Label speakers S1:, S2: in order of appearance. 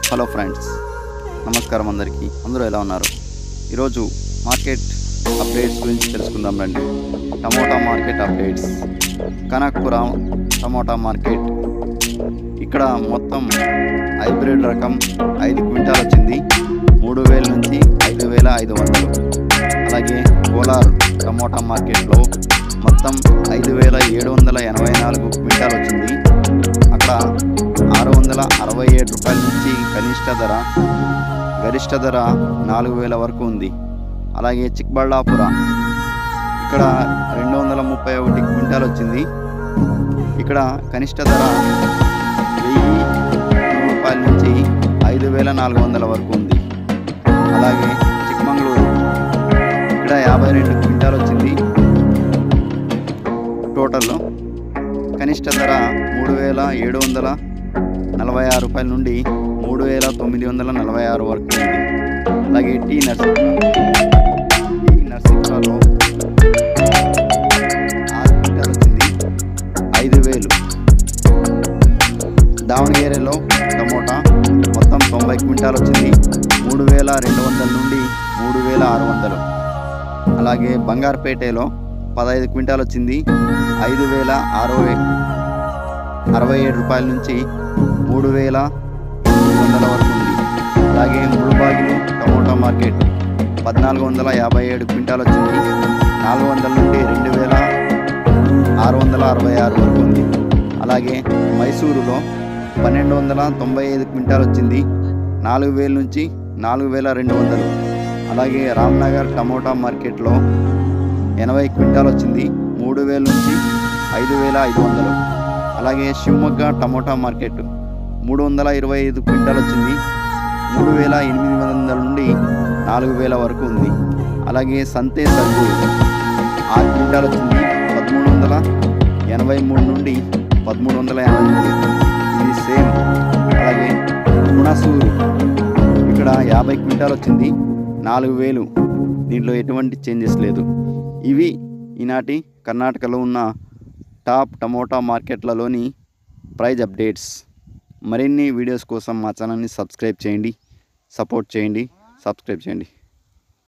S1: hello friends నమస్కారం అందరికీ అందరూ ఎలా ఉన్నారు ఈరోజు మార్కెట్ అప్డేట్స్ గురించి తెలుసుకుందాం రండి tomato market updates Kanakapura tomato market ఇక్కడ మొత్తం హైబ్రిడ్ రకం ఐదు క్వింటాల్ వచ్చింది మూడు వేల నుంచి ఐదు వేల ఐదు వందలు అలాగే కోలార్ టమోటా మార్కెట్లో మొత్తం ఐదు వేల ఏడు వందల ఎనభై నాలుగు క్వింటాల్ వచ్చింది అక్కడ ఆరు వందల అరవై ఏడు రూపాయల నుంచి కనిష్ట ధర గరిష్ట ధర నాలుగు వేల వరకు ఉంది అలాగే చిక్బళ్ళాపుర ఇక్కడ రెండు వందల ముప్పై ఒకటి క్వింటాల్ వచ్చింది ఇక్కడ కనిష్ట ధర వెయ్యి రూపాయల నుంచి ఐదు వేల నాలుగు వందల వరకు ఉంది అలాగే చిక్మంగళూరు ఇక్కడ యాభై రెండు క్వింటాల్ వచ్చింది టోటల్లో కనిష్ట ధర మూడు వేల ఏడు వందల నలభై ఆరు రూపాయల నుండి మూడు వేల తొమ్మిది వందల నలభై ఆరు వరకు ఉంది అలాగే టీ నర్సింగ్రా టీ నర్సింగ్రాలో ఆరు క్వింటాల్ వచ్చింది ఐదు వేలు దావణగిరిలో టమోటా మొత్తం తొంభై క్వింటాల్ వచ్చింది మూడు వేల రెండు వందల నుండి మూడు వేల ఆరు వందలు అలాగే బంగారుపేటలో పదహైదు క్వింటాల్ వచ్చింది ఐదు వేల అరవై అరవై ఏడు రూపాయల నుంచి మూడు వేల ఎనిమిది వందల వరకు ఉంది అలాగే ముಳುబాగిలు టమోటా మార్కెట్ పద్నాలుగు వందల యాభై ఏడు క్వింటాల్ వచ్చింది నాలుగు వందల నుండి రెండు వేల ఆరు వందల అరవై ఆరు వరకు ఉంది అలాగే మైసూరులో పన్నెండు వందల తొంభై ఐదు క్వింటాల్ వచ్చింది నాలుగు వేల నుంచి నాలుగు వేల రెండు వందలు అలాగే రామ్నగర్ టమోటా మార్కెట్లో ఎనభై క్వింటాల్ వచ్చింది మూడు వేల నుంచి ఐదు వేల ఐదు వందలు అలాగే శివమొగ్గ టమోటా మార్కెట్ మూడు వందల ఇరవై ఐదు క్వింటాల్ వచ్చింది మూడు వేల ఎనిమిది వందల నుండి నాలుగు వేల వరకు ఉంది అలాగే సంతే సర్గు ఆరు క్వింటాల్ వచ్చింది పదమూడు వందల ఎనభై మూడు నుండి పదమూడు వందల ఎనభై మూడు ఇది సేమ్ అలాగే గుణసూరు ఇక్కడ యాభై క్వింటాల్ వచ్చింది నాలుగు వేలు దీంట్లో ఎటువంటి చేంజెస్ లేదు ఇవి ఈనాటి కర్ణాటకలో ఉన్న టాప్ టమోటా మార్కెట్లలోని ప్రైజ్ అప్డేట్స్ మరిన్ని వీడియోస్ కోసం మా ఛానల్ని సబ్స్క్రైబ్ చేయండి సపోర్ట్ చేయండి సబ్స్క్రైబ్ చేయండి